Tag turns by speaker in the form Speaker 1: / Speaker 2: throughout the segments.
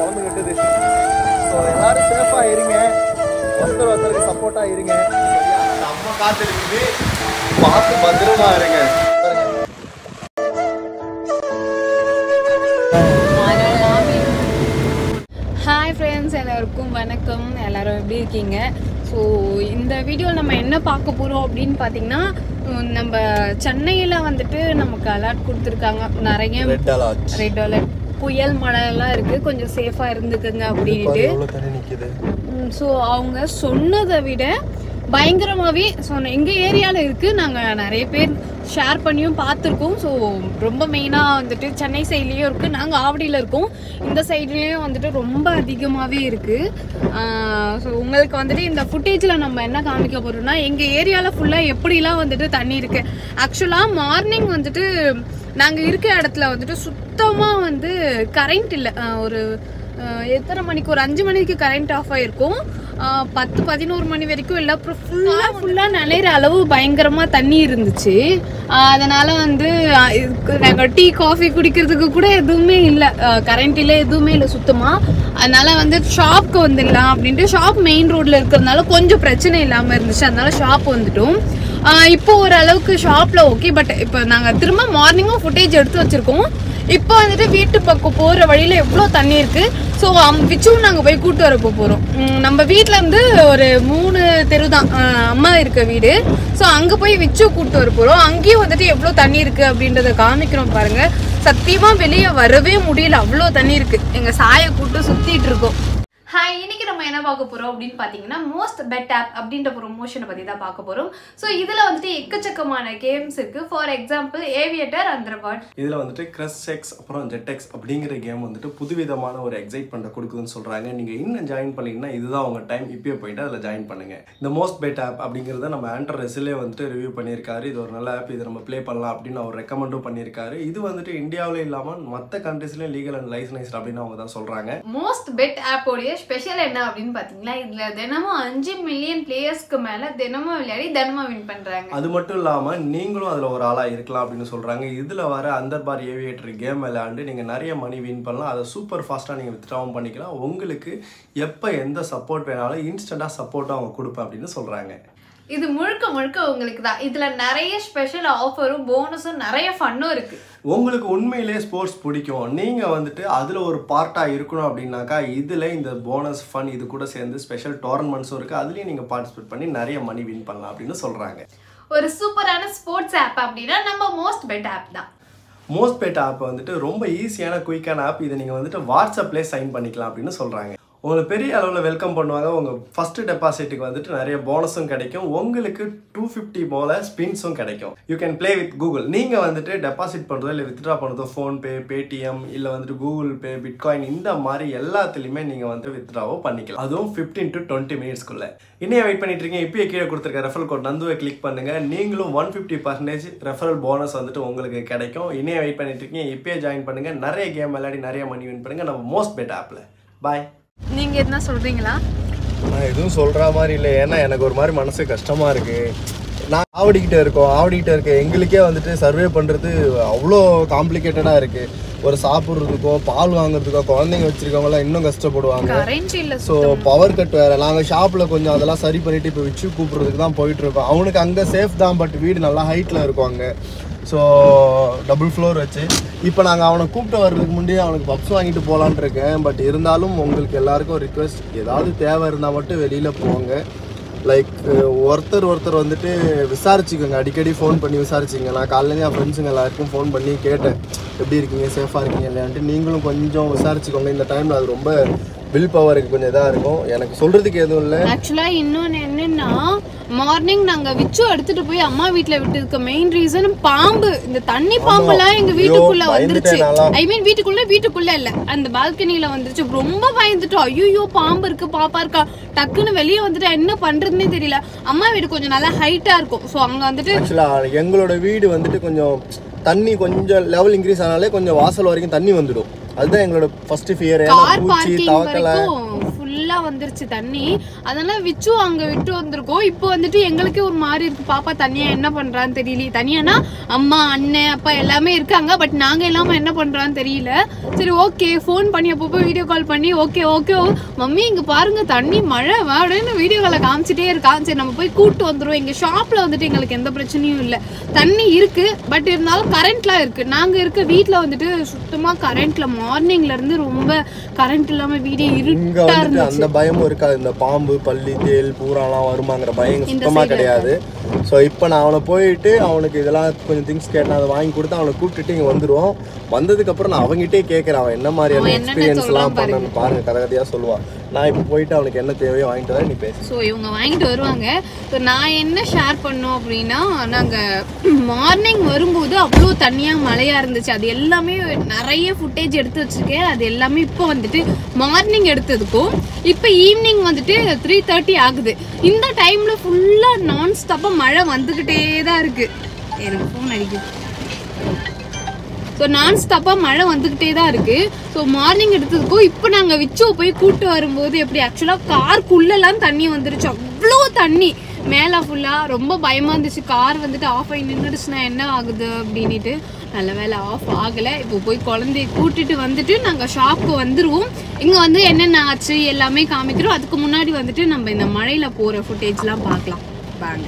Speaker 1: திறந்து விட்டது ஸோ எல்லாரும் சேஃபா இருங்க ஒருத்தர் ஒருத்தருக்கு சப்போர்ட்டா இருங்க சரியா? நம்ம காத்து இருக்குது பார்த்து பத்திரமா இருங்க பாருங்க.
Speaker 2: ஹாய் ஃப்ரெண்ட்ஸ் எல்லாருக்கும் வணக்கம் எல்லாரும் எப்படி இருக்கீங்க ஸோ இந்த வீடியோ நம்ம என்ன பார்க்க போகிறோம் அப்படின்னு பார்த்தீங்கன்னா உம், நம்ம சென்னையில் வந்துட்டு நமக்கு அலர்ட் கொடுத்துருக்காங்க நிறைய
Speaker 1: ரெட் அலர்ட்
Speaker 2: ரெட் அலர்ட் புயல் மழைலாம் இருக்குது கொஞ்சம் சேஃபாக இருந்துக்குங்க அப்படின்ட்டு
Speaker 1: எவ்வளவு தண்ணி நிக்குது
Speaker 2: ஸோ அவங்க சொன்னதை விட பயங்கரமாகவே ஸோ எங்கள் ஏரியாவில் இருக்குது நாங்கள் நிறைய பேர் ஷேர் பண்ணியும் பார்த்துருக்கோம் ஸோ ரொம்ப மெயினாக வந்துட்டு சென்னை சைட்லேயும் இருக்குது நாங்கள் ஆவடியில் இருக்கோம் இந்த சைட்லேயும் வந்துட்டு ரொம்ப அதிகமாகவே இருக்குது ஸோ உங்களுக்கு வந்துட்டு இந்த ஃபுட்டேஜில் நம்ம என்ன காமிக்க போகிறோம்னா எங்கள் ஏரியாவில் ஃபுல்லாக எப்படிலாம் வந்துட்டு தண்ணி இருக்குது ஆக்சுவலாக மார்னிங் வந்துட்டு நாங்கள் இருக்க இடத்துல வந்துட்டு சுத்தமாக வந்து கரண்ட் இல்லை ஒரு அஹ் எத்தனை மணிக்கு ஒரு அஞ்சு மணிக்கு கரண்ட் ஆஃப் ஆயிருக்கும் அஹ் பத்து பதினோரு மணி வரைக்கும் இல்லை அப்புறம் ஃபுல்லாக ஃபுல்லாக நினைற அளவு பயங்கரமாக தண்ணி இருந்துச்சு அஹ் அதனால வந்து அஹ் இதுக்கு நாங்கள் டீ காஃபி குடிக்கிறதுக்கு கூட எதுவுமே இல்லை கரண்ட் இல்லை எதுவுமே இல்லை சுத்தமாக அதனால வந்து ஷாப்க்கு வந்துடலாம் அப்படின்ட்டு ஷாப் மெயின் ரோட்ல இருக்கிறதுனால கொஞ்சம் பிரச்சனை இல்லாமல் இருந்துச்சு அதனால ஷாப் வந்துட்டோம் ஆஹ் இப்போ ஓரளவுக்கு ஷாப்ல ஓகே பட் இப்போ நாங்கள் திரும்ப மார்னிங்கும் ஃபுட்டேஜ் எடுத்து வச்சிருக்கோம் இப்போ வந்துட்டு வீட்டு பக்கம் போகிற வழியில் எவ்வளோ தண்ணி இருக்கு ஸோ விச்சும் நாங்கள் போய் கூட்டு வர போகிறோம் நம்ம வீட்ல இருந்து ஒரு மூணு தெரு தான் அம்மா இருக்க வீடு ஸோ அங்கே போய் விச்சு கூட்டு வர போகிறோம் அங்கேயும் வந்துட்டு எவ்வளோ தண்ணி இருக்கு அப்படின்றத காமிக்கிறோம் பாருங்க சத்தியமா வெளியே வரவே முடியல அவ்வளோ தண்ணி இருக்கு எங்க சாயை கூட்டு சுத்திட்டு இருக்கோம் ஹாய் இன்னைக்கு நம்ம என்ன பார்க்க போறோம் அப்படின்னு பாத்தீங்கன்னா மோஸ்ட் பெட் ஆப் அப்படின்ற ப்ரொமோஷனை பத்தி தான் பார்க்க போறோம் ஸோ இதுல வந்துட்டு எக்கச்சக்கமான கேம்ஸ் இருக்கு ஃபார் எக்ஸாம்பிள் ஏவியேட்டர் அந்தர்வாட்
Speaker 3: இதில் வந்துட்டு கிரஸ் எக்ஸ் அப்புறம் ஜெட்டெக்ஸ் அப்படிங்கிற கேம் வந்துட்டு புதுவிதமான ஒரு எக்ஸைட்மெண்ட்டை கொடுக்குதுன்னு சொல்கிறாங்க நீங்கள் இன்னும் ஜாயின் பண்ணீங்கன்னா இதுதான் உங்கள் டைம் இப்பயே போயிட்டு அதில் ஜாயின் பண்ணுங்கள் இந்த மோஸ்ட் பெட் ஆப் அப்படிங்கிறத நம்ம ஆண்டர் ரெசிலே வந்துட்டு ரிவ்யூ பண்ணியிருக்காரு இது ஒரு நல்ல ஆப் இதை நம்ம ப்ளே பண்ணலாம் அப்படின்னு அவர் ரெக்கமெண்டும் பண்ணியிருக்காரு இது வந்துட்டு இந்தியாவிலே இல்லாமல் மற்ற கண்ட்ரீஸ்லேயும் லீகல் அண்ட் லைசனைஸ்ட் அப்படின்னு அவங்க தான் சொல்கிறாங்க
Speaker 2: மோஸ்ட் பெட் ஆப்போடைய ஸ்பெஷல் என்ன அப்படின்னு பாத்தீங்கன்னா இதுல தினமும் அஞ்சு மில்லியன் பிளேயர்ஸ்க்கு மேல தினமும் விளையாடி தினமும் வின் பண்றாங்க
Speaker 3: அது மட்டும் இல்லாமல் நீங்களும் அதில் ஒரு ஆளாக இருக்கலாம் அப்படின்னு சொல்கிறாங்க இதில் வர அந்தர் பார் ஏவியேட்டர் கேம் விளையாண்டு நீங்கள் நிறைய மணி வின் பண்ணலாம் அதை சூப்பர் ஃபாஸ்ட்டாக நீங்கள் வித்ட்ராவும் பண்ணிக்கலாம் உங்களுக்கு எப்போ எந்த சப்போர்ட் வேணாலும் இன்ஸ்டண்ட்டாக சப்போர்ட்டும் அவங்க கொடுப்பேன் அப்படின்னு சொல்கிறாங்க
Speaker 2: இது முழுக்க முழுக்க உங்களுக்கு தான் இதுல நிறைய ஸ்பெஷல் ஆஃபரும் போனஸும் நிறைய ஃபன்னும் இருக்கு
Speaker 3: உங்களுக்கு உண்மையிலேயே ஸ்போர்ட்ஸ் பிடிக்கும் நீங்கள் வந்துட்டு அதில் ஒரு பார்ட்டாக இருக்கணும் அப்படின்னாக்கா இதில் இந்த போனஸ் ஃபன் இது கூட சேர்ந்து ஸ்பெஷல் டோர்னமெண்ட்ஸும் இருக்குது அதுலேயும் நீங்கள் பார்ட்டிசிபேட் பண்ணி நிறைய மணி வின் பண்ணலாம் அப்படின்னு சொல்கிறாங்க
Speaker 2: ஒரு சூப்பரான ஸ்போர்ட்ஸ் ஆப் அப்படின்னா நம்ம மோஸ்ட் பெட் ஆப் தான்
Speaker 3: மோஸ்ட் பேட் ஆப் வந்துட்டு ரொம்ப ஈஸியான குயிக்கான ஆப் இதை நீங்கள் வந்துட்டு வாட்ஸ்அப்லேயே சைன் பண்ணிக்கலாம் அப்படின்னு சொல்கிறாங்க உங்களை பெரிய அளவில் வெல்கம் பண்ணுவாங்க உங்கள் ஃபஸ்ட்டு டெபாசிட்டுக்கு வந்துட்டு நிறைய போனஸும் கிடைக்கும் உங்களுக்கு டூ ஃபிஃப்டி போல ஸ்பின்ஸும் கிடைக்கும் you can play with Google நீங்கள் வந்துட்டு டெபாசிட் பண்ணுறதோ இல்லை வித்ட்ரா பண்ணுறதோ ஃபோன்பே பேடிஎம் இல்லை வந்துட்டு கூகுள் பே பிட்காயின் இந்த மாதிரி எல்லாத்துலேயுமே நீங்கள் வந்து வித்ட்ராவோ பண்ணிக்கலாம் அதுவும் ஃபிஃப்டீன் டு டுவெண்ட்டி மினிட்ஸ்க்குள்ளே இன்னும் வெயிட் பண்ணிட்டு இருக்கீங்க இப்பயே கீழே கொடுத்துருக்க ரெஃபரல் கோட் நந்துவை கிளிக் பண்ணுங்க நீங்களும் one fifty percentage referral bonus வந்துட்டு உங்களுக்கு கிடைக்கும் இன்னும் வெயிட் பண்ணிட்டு இருக்கீங்க இப்பயே ஜாயின் பண்ணுங்க நிறைய கேம் விளையாடி நிறைய மணி வின் பண்ணுங்க நம்ம மோஸ்ட் பெட் ஆப்ல பாய்
Speaker 2: நீங்க என்ன சொல்றீங்களா
Speaker 1: நான் எதுவும் சொல்ற மாதிரி இல்லை ஏன்னா எனக்கு ஒரு மாதிரி மனசு கஷ்டமா இருக்கு நான் ஆவடிக்கிட்ட இருக்கோம் ஆவடிக்கிட்ட இருக்க எங்களுக்கே வந்துட்டு சர்வே பண்றது அவ்வளோ காம்ப்ளிகேட்டடா இருக்கு ஒரு சாப்பிட்றதுக்கோ பால் வாங்குறதுக்கோ குழந்தைங்க வச்சிருக்கவங்கலாம் இன்னும் கஷ்டப்படுவாங்க
Speaker 2: கரண்ட் இல்ல
Speaker 1: ஸோ பவர் கட் வேற நாங்கள் ஷாப்பில் கொஞ்சம் அதெல்லாம் சரி பண்ணிட்டு இப்போ வச்சு கூப்பிட்றதுக்கு தான் போயிட்டு இருக்கோம் அவனுக்கு அங்கே சேஃப் தான் பட் வீடு நல்லா ஹைட்டில் இருக்கும் அங்கே ஸோ டபுள் ஃப்ளோர் வச்சு இப்போ நாங்கள் அவனை கூப்பிட்டு வர்றதுக்கு முன்னாடியே அவனுக்கு பப்ஸ் வாங்கிட்டு போகலான் இருக்கேன் பட் இருந்தாலும் உங்களுக்கு எல்லாருக்கும் ரிக்வெஸ்ட் ஏதாவது தேவை இருந்தால் மட்டும் வெளியில் போங்க லைக் ஒருத்தர் ஒருத்தர் வந்துட்டு விசாரிச்சுக்கோங்க அடிக்கடி ஃபோன் பண்ணி விசாரிச்சிங்க நான் காலையில என் ஃப்ரெண்ட்ஸுங்க எல்லாருக்கும் ஃபோன் பண்ணி கேட்டேன் எப்படி இருக்கீங்க சேஃபாக இருக்கீங்க இல்லையான்ட்டு நீங்களும் கொஞ்சம் விசாரிச்சுக்கோங்க இந்த டைமில் அது ரொம்ப வில் பவருக்கு கொஞ்சம் இதாக இருக்கும் எனக்கு சொல்கிறதுக்கு எதுவும் இல்லை
Speaker 2: ஆக்சுவலா இன்னொன்னு என்னன்னா மார்னிங் நாங்க விச்சு எடுத்துட்டு போய் அம்மா வீட்ல விட்டதுக்கு மெயின் ரீசன் பாம்பு இந்த தண்ணி பாம்பெல்லாம் எங்க வீட்டுக்குள்ள
Speaker 1: ஐயோ,
Speaker 2: வந்துருச்சு
Speaker 1: பயந்துட்டேன் நான்லாம்.
Speaker 2: ஐ மீன் வீட்டுக்குள்ள வீட்டுக்குள்ள இல்ல அந்த பால்கனில வந்துருச்சு ரொம்ப பயந்துட்டோம் ஐயோ பாம்பு இருக்கு பாப்பா இருக்கா டக்குன்னு வெளியே வந்துட்டு என்ன பண்றதுன்னே தெரியல அம்மா வீடு கொஞ்சம் நல்லா ஹைட்டா இருக்கும் சோ அங்க வந்துட்டு
Speaker 1: ஆக்சுவலாக எங்களோட வீடு வந்துட்டு கொஞ்சம் தண்ணி கொஞ்சம் லெவல் இன்க்ரீஸ் ஆனாலே கொஞ்சம் வாசல் வரைக்கும் தண்ணி வந்துடும் அதுதான் எங்களோட ஃபர்ஸ்ட் ஃபியர் ஏன்னா
Speaker 2: கார்
Speaker 1: பூச்சி
Speaker 2: பார்க்கிங்
Speaker 1: தவக்கலை
Speaker 2: வரைக்கும் ஃபுல்லா வந்துருச்சு தண்ணி அதனால விச்சு அங்க விட்டு வந்திருக்கோம் இப்போ வந்துட்டு எங்களுக்கே ஒரு மாதிரி இருக்கு பாப்பா தனியா என்ன பண்றான்னு தெரியல தனியானா அம்மா அண்ணன் அப்பா எல்லாமே இருக்காங்க பட் நாங்க இல்லாம என்ன பண்றான்னு தெரியல சரி ஓகே ஃபோன் பண்ணி அப்பப்போ வீடியோ கால் பண்ணி ஓகே ஓகே மம்மி இங்க பாருங்க தண்ணி மழை வாடன்னு வீடியோ காலை காமிச்சிட்டே இருக்கான் சரி நம்ம போய் கூட்டு வந்துருவோம் எங்க ஷாப்ல வந்துட்டு எங்களுக்கு எந்த பிரச்சனையும் இல்லை தண்ணி இருக்கு பட் இருந்தாலும் கரண்ட்லாம் இருக்கு நாங்க இருக்க வீட்ல வந்துட்டு சுத்தமா கரண்ட்ல மார்னிங்ல இருந்து ரொம்ப கரண்ட் இல்லாம வீடே
Speaker 1: இங்க
Speaker 2: இருட்டா
Speaker 1: வந்துட்டு
Speaker 2: இருந்துச்சு
Speaker 1: அந்த பயமும் இருக்காது இந்த பாம்பு பள்ளி தேல் பூராலாம் வருமாங்கிற பயம் இங்க
Speaker 2: இந்த
Speaker 1: சுத்தமா
Speaker 2: side
Speaker 1: கிடையாது ஸோ இப்போ நான் அவனை போயிட்டு அவனுக்கு இதெல்லாம் கொஞ்சம் திங்ஸ் கேட்டேன் அதை வாங்கி கொடுத்து அவனை கூப்பிட்டுட்டு இங்கே வந்துருவோம் வந்ததுக்கு அப்புறம் நான் அவங்ககிட்டே கேட்குறேன் அவன் என்ன மாதிரியான
Speaker 2: அவன் என்னென்ன
Speaker 1: எக்ஸ்பீரியன்ஸ்லாம்
Speaker 2: சொல்றான்
Speaker 1: பண்ணணும் பாருங்க கதை கதையாக சொல்லுவான் நான் இப்போ போயிட்டு அவனுக்கு என்ன தேவையோ வாங்கிட்டு வரேன் நீ பேசு
Speaker 2: ஸோ இவங்க வாங்கிட்டு வருவாங்க ஸோ நான் என்ன ஷேர் பண்ணோம் அப்படின்னா நாங்கள் மார்னிங் வரும்போது அவ்வளோ தண்ணியாக மழையாக இருந்துச்சு அது எல்லாமே நிறைய ஃபுட்டேஜ் எடுத்து வச்சிருக்கேன் அது எல்லாமே இப்போ வந்துட்டு மார்னிங் எடுத்ததுக்கும் இப்போ ஈவினிங் வந்துட்டு த்ரீ தேர்ட்டி ஆகுது இந்த டைமில் ஃபுல்லாக நான் ஸ்டாப்பாக மழை வந்துக்கிட்டே தான் இருக்குது எனக்கு ஃபோன் அடிக்குது ஸோ நான் ஸ்டாப்பாக மழை வந்துக்கிட்டே தான் இருக்கு ஸோ மார்னிங் எடுத்ததுக்கும் இப்போ நாங்கள் விச்சோ போய் கூட்டு வரும்போது எப்படி ஆக்சுவலாக கார்க்குள்ளெல்லாம் தண்ணி வந்துருச்சு அவ்வளோ தண்ணி மேலே ஃபுல்லாக ரொம்ப பயமாக இருந்துச்சு கார் வந்துட்டு ஆஃப் ஆகி நின்றுடுச்சுன்னா என்ன ஆகுது அப்படின்ட்டு நல்ல வேலை ஆஃப் ஆகலை இப்போ போய் குழந்தைய கூட்டிட்டு வந்துட்டு நாங்கள் ஷாப்புக்கு வந்துடுவோம் இங்கே வந்து என்னென்ன ஆச்சு எல்லாமே காமிக்கிறோம் அதுக்கு முன்னாடி வந்துட்டு நம்ம இந்த மழையில் போகிற ஃபுட்டேஜ்லாம் பார்க்கலாம் வாங்க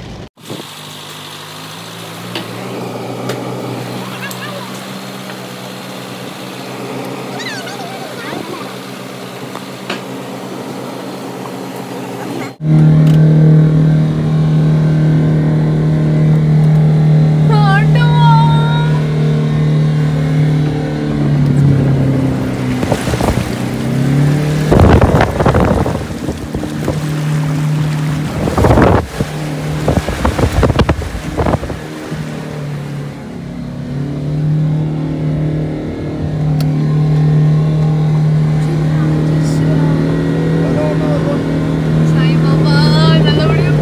Speaker 1: அதான் ஒண்ணா வருவான்.
Speaker 2: சாய்பாபா நல்லபடியா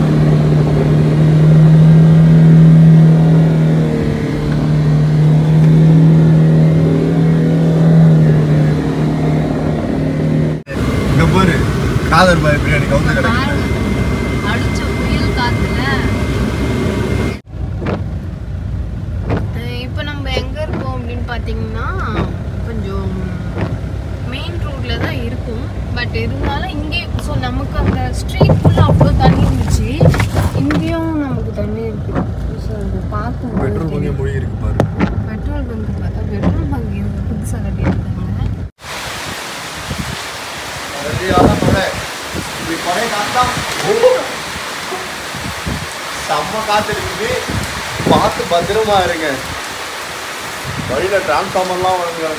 Speaker 1: இங்க பாரு காதர் பாய் பிரியாணி கவுந்து கிடக்கு
Speaker 2: அடிச்ச புயல் காத்துல இப்போ நம்ம எங்க இருக்கோம் அப்படின்னு பாத்தீங்கன்னா கொஞ்சம் மெயின் ரோட்ல தான் இருக்கும் பட் இருந்தாலும் இங்கே ஸோ நமக்கு அந்த ஸ்ட்ரீட் ஃபுல்லாக அவ்வளோ தண்ணி இருந்துச்சு இங்கேயும் நமக்கு தண்ணி இருக்கு ஸோ அது பார்க்கும்
Speaker 1: பெட்ரோல் பங்கே மொழி இருக்கு பாரு
Speaker 2: பெட்ரோல் பங்க் பெட்ரோல் பங்க் இருக்கு புதுசாக கட்டியிருக்காங்க
Speaker 1: சரியான மழை இப்படி மழை காத்தா செம்ம காத்து இருக்குது பார்த்து பத்திரமா இருங்க வழியில டிரான்ஸ்ஃபார்மர்லாம் வருங்க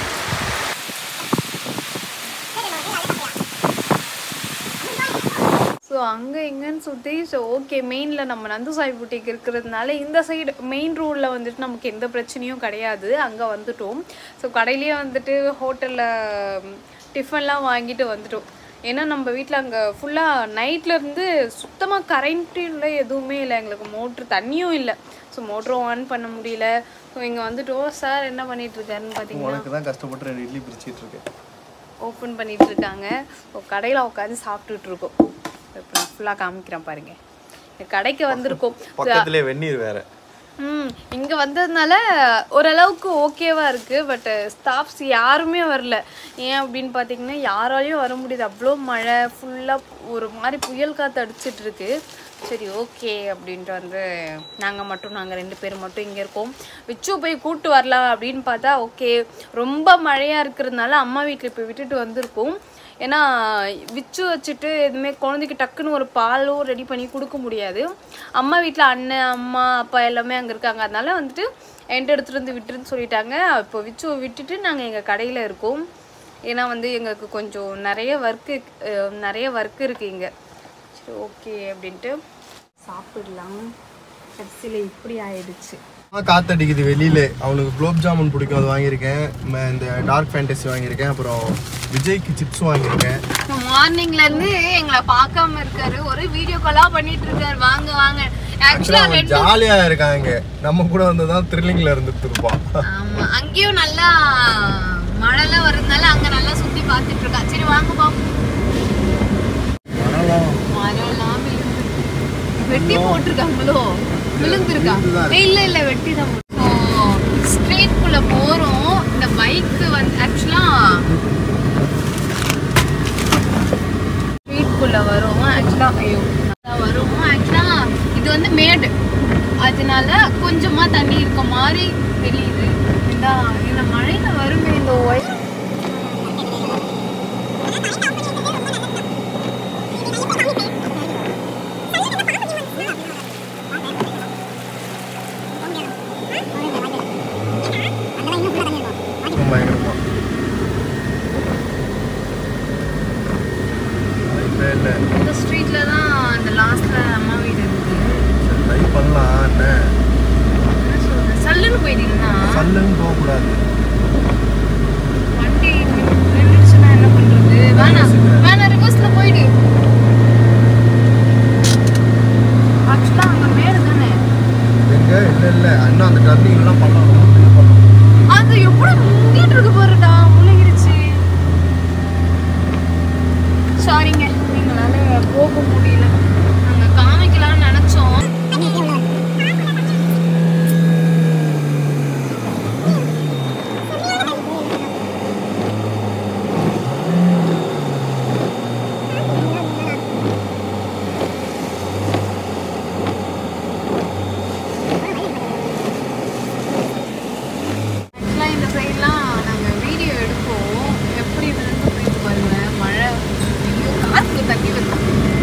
Speaker 2: ஸோ அங்கே இங்கேன்னு சுற்றி ஸோ ஓகே மெயினில் நம்ம நந்து சாய் புட்டிக் இருக்கிறதுனால இந்த சைடு மெயின் ரோடில் வந்துட்டு நமக்கு எந்த பிரச்சனையும் கிடையாது அங்கே வந்துட்டோம் ஸோ கடையிலேயே வந்துட்டு ஹோட்டலில் டிஃபன்லாம் வாங்கிட்டு வந்துட்டோம் ஏன்னா நம்ம வீட்டில் அங்கே ஃபுல்லாக நைட்லேருந்து சுத்தமாக கரண்ட்டும் இல்லை எதுவுமே இல்லை எங்களுக்கு மோட்ரு தண்ணியும் இல்லை ஸோ மோட்டரும் ஆன் பண்ண முடியல ஸோ இங்கே வந்துட்டோம் சார் என்ன பண்ணிட்டு இருக்காருன்னு பார்த்தீங்கன்னா
Speaker 1: உனக்கு தான் கஷ்டப்பட்டு ரெண்டு இட்லி பிரிச்சிட்டு இருக்கேன்
Speaker 2: ஓப்பன் பண்ணிட்டு இருக்காங்க ஸோ கடையில் உட்காந்து சாப்பிட்டுட்டு இருக்கோம் இப்போ நான் ஃபுல்லாக காமிக்கிறேன் பாருங்க இந்த கடைக்கு வந்திருக்கோம்
Speaker 1: பக்கத்துலேயே வெந்நீர் வேற
Speaker 2: ம் இங்கே வந்ததுனால ஓரளவுக்கு ஓகேவா இருக்கு பட் ஸ்டாஃப்ஸ் யாருமே வரல ஏன் அப்படின்னு பார்த்தீங்கன்னா யாராலையும் வர முடியாது அவ்வளோ மழை ஃபுல்லாக ஒரு மாதிரி புயல் காற்று அடிச்சிட்டு இருக்கு சரி ஓகே அப்படின்ட்டு வந்து நாங்கள் மட்டும் நாங்கள் ரெண்டு பேர் மட்டும் இங்கே இருக்கோம் விச்சு போய் கூட்டு வரலாம் அப்படின்னு பார்த்தா ஓகே ரொம்ப மழையாக இருக்கிறதுனால அம்மா வீட்டில் இப்போ விட்டுட்டு வந்திருக்கோம் ஏன்னா விச்சு வச்சுட்டு எதுவுமே குழந்தைக்கு டக்குன்னு ஒரு பாலும் ரெடி பண்ணி கொடுக்க முடியாது அம்மா வீட்டில் அண்ணன் அம்மா அப்பா எல்லாமே அங்கே இருக்காங்க அதனால வந்துட்டு என்கிட்ட எடுத்துகிட்டு வந்து விட்டுருன்னு சொல்லிட்டாங்க இப்போ விச்சுவை விட்டுட்டு நாங்கள் எங்கள் கடையில் இருக்கோம் ஏன்னா வந்து எங்களுக்கு கொஞ்சம் நிறைய ஒர்க்கு நிறைய ஒர்க் இருக்குது இங்கே சரி ஓகே அப்படின்ட்டு சாப்பிடலாம் கடைசியில் இப்படி ஆயிடுச்சு
Speaker 1: காத்தடிக்குது வெளியில அவனுக்கு குலோப் ஜாமுன் பிடிக்கும் அது வாங்கியிருக்கேன் ம- இந்த டார்க் ஃபேண்டசி வாங்கியிருக்கேன் அப்புறம் விஜய்க்கு சிப்ஸ் வாங்கியிருக்கேன்
Speaker 2: மார்னிங்ல இருந்து எங்களை பார்க்காம இருக்காரு ஒரு வீடியோ காலா பண்ணிட்டு இருக்காரு வாங்க வாங்க ஆக்சுவலா
Speaker 1: அவன்
Speaker 2: ரெண்டு
Speaker 1: ஜாலியா இருக்காங்க நம்ம கூட வந்து தான் த்ரில்லிங்ல இருந்துட்டு இருப்பான்
Speaker 2: ஆமா அங்கேயும் நல்லா மழைலாம் வர்றதுனால அங்க நல்லா சுத்தி பார்த்துட்டு இருக்கா சரி வாங்க பாப்போம் வெட்டி போட்டிருக்காங்களோ விழுந்துருக்கா
Speaker 1: விழுந்துதான்
Speaker 2: ஏய், இல்ல இல்ல வெட்டி தான் ஸ்ட்ரீட் குள்ள போறோம் இந்த பைக் வந்து ஆக்சுவலா ஸ்ட்ரீட் குள்ள வரும் ஆக்சுவலா ஐயோ அதான் வரும் ஆக்சுவலா இது வந்து மேடு அதனால கொஞ்சமா தண்ணி இருக்க மாதிரி தெரியுது இந்த இந்த மழையில வருமே இந்த ஒய்
Speaker 1: பயங்கரமா வாய்ப்பே இல்லை
Speaker 2: இந்த ஸ்ட்ரீட்ல தான் அந்த லாஸ்ட்ல அம்மா வீடு இருக்கு
Speaker 1: சரி ட்ரை பண்ணலாம் என்ன
Speaker 2: என்ன சொல்றது சல்லுன்னு போயிட்டீங்கன்னா
Speaker 1: சல்லுன்னு போகக்கூடாது
Speaker 2: வண்டி நின்றுச்சுன்னா என்ன பண்றது வேணாம் வேணாம் ரிவர்ஸ்ல போயிடு ஆக்சுவலா அங்க மேடு தானே
Speaker 1: எங்க இல்லை இல்லை இன்னும் அந்த டர்னிங்லாம் பண்ணலாம் ரொம்ப பெரிய பண்ணலாம்
Speaker 2: அது எப்படி முங்கிட்டு இருக்கு பாருடா முழுகிருச்சு சாரிங்க எங்களால போக முடியல நாங்க காமிக்கலாம்னு நினைச்சோம் ஆக்சுவலாக இந்த சைட்லாம் நாங்கள் வீடியோ எடுப்போம் எப்படி விழுந்து போயிட்டு பாருங்க மழை ஐயோ காற்று தண்ணி வருது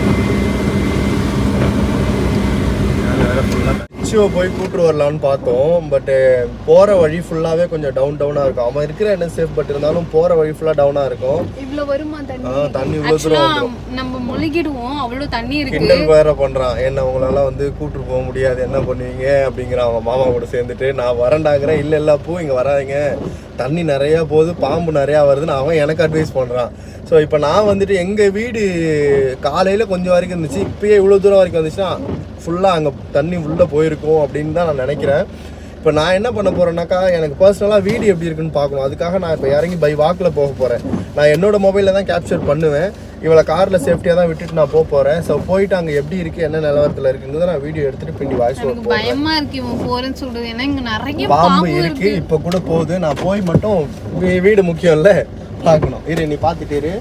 Speaker 1: ரிச்சுவை போய் கூட்டு வரலான்னு பார்த்தோம் பட்டு போகிற வழி ஃபுல்லாகவே கொஞ்சம் டவுன் டவுனாக இருக்கும் அவன் இருக்கிற என்ன சேஃப் பட் இருந்தாலும் போகிற வழி ஃபுல்லாக டவுனாக இருக்கும்
Speaker 2: இவ்வளோ வருமா
Speaker 1: ஆ,
Speaker 2: தண்ணி
Speaker 1: தண்ணி இவ்வளோ தூரம்
Speaker 2: ஆக்சுவலாக
Speaker 1: வந்துடும்
Speaker 2: நம்ம முழுகிடுவோம் அவ்வளோ தண்ணி இருக்கு
Speaker 1: கிண்டல் வேற பண்ணுறான் என்ன உங்களால வந்து கூட்டு போக முடியாது என்ன பண்ணுவீங்க அப்படிங்கிறான் அவன் மாமா கூட சேர்ந்துட்டு நான் வரண்டாங்கிறேன் இல்லை இல்லை பூ இங்கே வராதீங்க தண்ணி நிறையா போகுது பாம்பு நிறையா வருதுன்னு அவன் எனக்கு அட்வைஸ் பண்ணுறான் ஸோ இப்போ நான் வந்துட்டு எங்கள் வீடு காலையில் கொஞ்சம் வரைக்கும் இருந்துச்சு இப்பயே இவ்வளோ தூரம் வரைக்கும் வந்துச்சுன்னா ஃபுல்லாக அங்கே தண்ணி உள்ளே போயிருக்கும் அப்படின்னு தான் நான் நினைக்கிறேன் இப்போ நான் என்ன பண்ண போகிறேன்னாக்கா எனக்கு பர்சனலாக வீடு எப்படி இருக்குன்னு பார்க்கணும் அதுக்காக நான் இப்போ இறங்கி பை வாக்கில் போக போகிறேன் நான் என்னோட மொபைலில் தான் கேப்சர் பண்ணுவேன் இவளை காரில் சேஃப்டியாக தான் விட்டுட்டு நான் போக போகிறேன் ஸோ போயிட்டு அங்கே எப்படி இருக்குது என்ன நிலவரத்தில் இருக்குங்கிறத நான் வீடியோ எடுத்துகிட்டு பின்னாடி வாய்ஸ் ஓவர்
Speaker 2: எனக்கு பயமா இருக்கு இவன் போறேன்னு சொல்றது ஏன்னா இங்க நிறைய
Speaker 1: பாம்பு
Speaker 2: பாம்பு
Speaker 1: இருக்கு
Speaker 2: இருக்கு
Speaker 1: இப்போ கூட போகுது நான் போய் மட்டும் வீ- வீடு முக்கியம்ல பார்க்கணும் இரு நீ பார்த்துட்டு இரு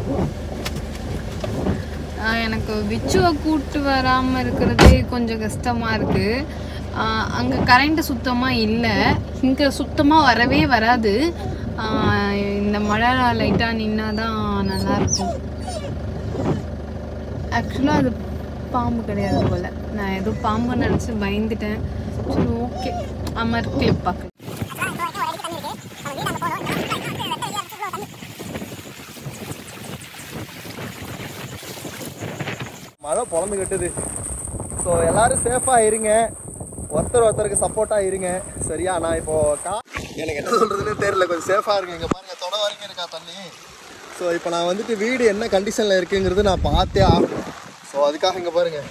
Speaker 2: ஆஹ் எனக்கு விச்சுவை கூட்டு வராம இருக்கிறதே கொஞ்சம் கஷ்டமா இருக்கு ஆஹ் அங்க கரண்ட் சுத்தமா இல்லை இங்க சுத்தமா வரவே வராது ஆஹ் இந்த மழை லைட்டா நின்னாதான் நல்லா இருக்கும் ஆக்சுவலாக அது பாம்பு கிடையாது போல நான் ஏதோ பாம்பு நினச்சி பயந்துட்டேன் சரி ஓகே அமர் கிளிப் பார்க்க
Speaker 1: மழை பொழந்து கட்டுது ஸோ எல்லாரும் சேஃபாக இருங்க ஒருத்தர் ஒருத்தருக்கு சப்போர்ட்டாக இருங்க சரியா நான் இப்போ கா எனக்கு என்ன சொல்கிறதுன்னு தெரியல கொஞ்சம் சேஃபாக இருங்க இங்கே பாருங்கள் தொட வரைக்கும் இருக்கா தண்ணி ஸோ இப்போ நான் வந்துட்டு வீடு என்ன கண்டிஷனில் இருக்குங்கிறது நான் பார்த்தே ஆகணும் ஸோ அதுக்காக இங்கே பாருங்கள்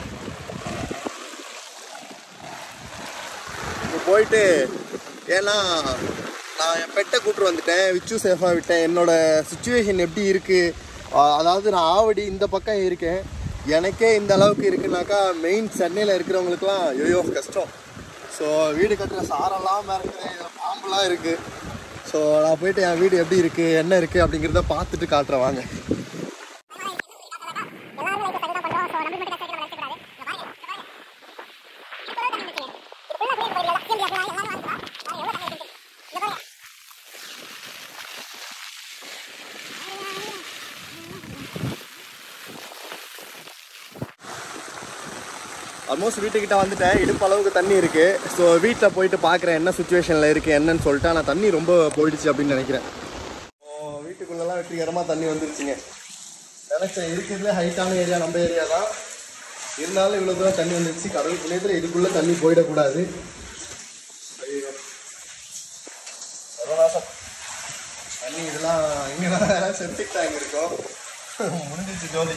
Speaker 1: இப்போ போயிட்டு ஏன்னா நான் என் பெட்டை கூட்டு வந்துட்டேன் விச்சு சேஃபாக விட்டேன் என்னோட சுச்சுவேஷன் எப்படி இருக்குது அதாவது நான் ஆவடி இந்த பக்கம் இருக்கேன் எனக்கே இந்த அளவுக்கு இருக்குனாக்கா மெயின் சென்னையில் இருக்கிறவங்களுக்குலாம் ஐயோ கஷ்டம் ஸோ வீடு கட்டுற சாரெல்லாம் இருக்குது இதில் பாம்புலாம் இருக்குது ஸோ நான் போயிட்டு என் வீடு எப்படி இருக்குது என்ன இருக்குது அப்படிங்கிறத பார்த்துட்டு காட்டுறேன் வாங்க ஆல்மோஸ்ட் வீட்டுக்கிட்ட வந்துட்டேன் இடுப்பு அளவுக்கு தண்ணி இருக்கு ஸோ வீட்டில் போயிட்டு பார்க்குறேன் என்ன சுச்சுவேஷனில் இருக்கு என்னன்னு சொல்லிட்டு ஆனால் தண்ணி ரொம்ப போயிடுச்சு அப்படின்னு நினைக்கிறேன் ஓ வீட்டுக்குள்ளெல்லாம் வெற்றிகரமாக தண்ணி வந்துருச்சுங்க நினைச்சேன் இருக்கிறதுல ஹைட்டான ஏரியா நம்ம ஏரியா தான் இருந்தாலும் இவ்வளோ தூரம் தண்ணி வந்துருச்சு கடல் புண்ணியத்தில் இதுக்குள்ளே தண்ணி போயிடக்கூடாது ஐயோ. சர்வநாசம். தண்ணி இதெல்லாம் இங்கெல்லாம் செப்டிக் டேங்க் இருக்கும் முடிஞ்சிச்சு ஜோதி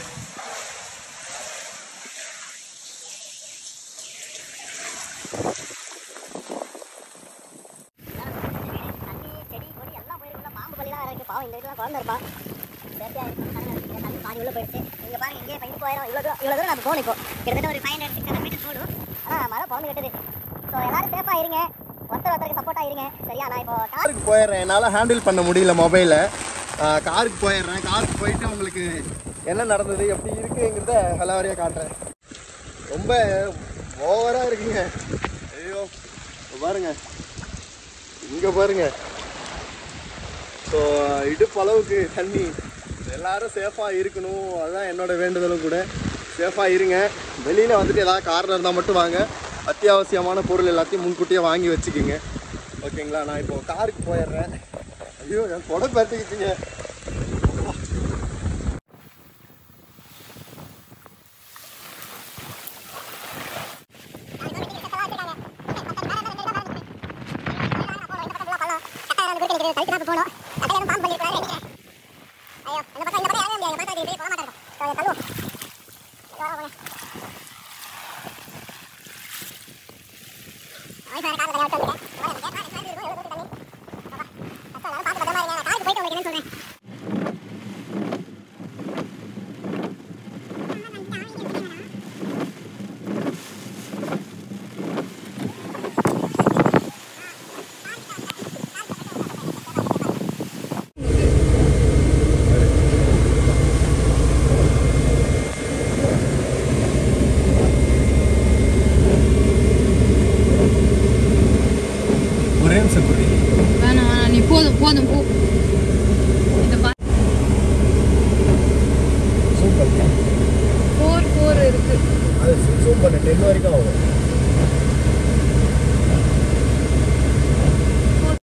Speaker 4: பாம்பு பள்ளிலாம் இருக்கு பாவம் இந்த வீட்டுல குழந்தை இருப்பா சேஃப்டியா இருக்கணும் பாதி உள்ள போயிடுச்சு இங்க பாருங்க இங்கே இப்போ இது போயிடும் இவ்வளோ தூரம் இவ்வளோ தூரம் நம்ம போகணும் இப்போ கிட்டத்தட்ட ஒரு five hundred six hundred metre போகணும் ஆனால் மழை பறந்து கட்டுது ஸோ எல்லாரும் சேஃபாக இருங்க ஒருத்தர் ஒருத்தருக்கு சப்போர்ட்டாக இருங்க சரியா நான் இப்போ கார்
Speaker 1: காருக்கு போயிடுறேன் என்னால் ஹேண்டில் பண்ண முடியல மொபைலை காருக்கு போயிடுறேன் காருக்கு போயிட்டு உங்களுக்கு என்ன நடந்தது எப்படி இருக்குங்கிறத ஹலாவரியாக காட்டுறேன் ரொம்ப ஓவராக இருக்குங்க ஐயோ இங்க பாருங்க இங்கே பாருங்க ஸோ இடுப்பு அளவுக்கு தண்ணி எல்லாரும் சேஃபாக இருக்கணும் அதுதான் என்னோட வேண்டுதலும் கூட சேஃபாக இருங்க வெளியில் வந்துட்டு ஏதாவது காரில் இருந்தால் மட்டும் வாங்க அத்தியாவசியமான பொருள் எல்லாத்தையும் முன்கூட்டியே வாங்கி வச்சுக்கோங்க ஓகேங்களா நான் இப்போ காருக்கு போயிடுறேன் ஐயோ என் கொடை பறிச்சுக்கிச்சுங்க
Speaker 4: சொல்றேன்
Speaker 1: ஒரே நிமிஷம் குறி
Speaker 2: வேணாம் வேணாம் நீ போதும் போதும் போ இந்த பா
Speaker 1: சூப்பர்
Speaker 2: ஃபோர் ஃபோர் இருக்கு
Speaker 1: அது சூப்பர் டென் வரைக்கும் ஆகும்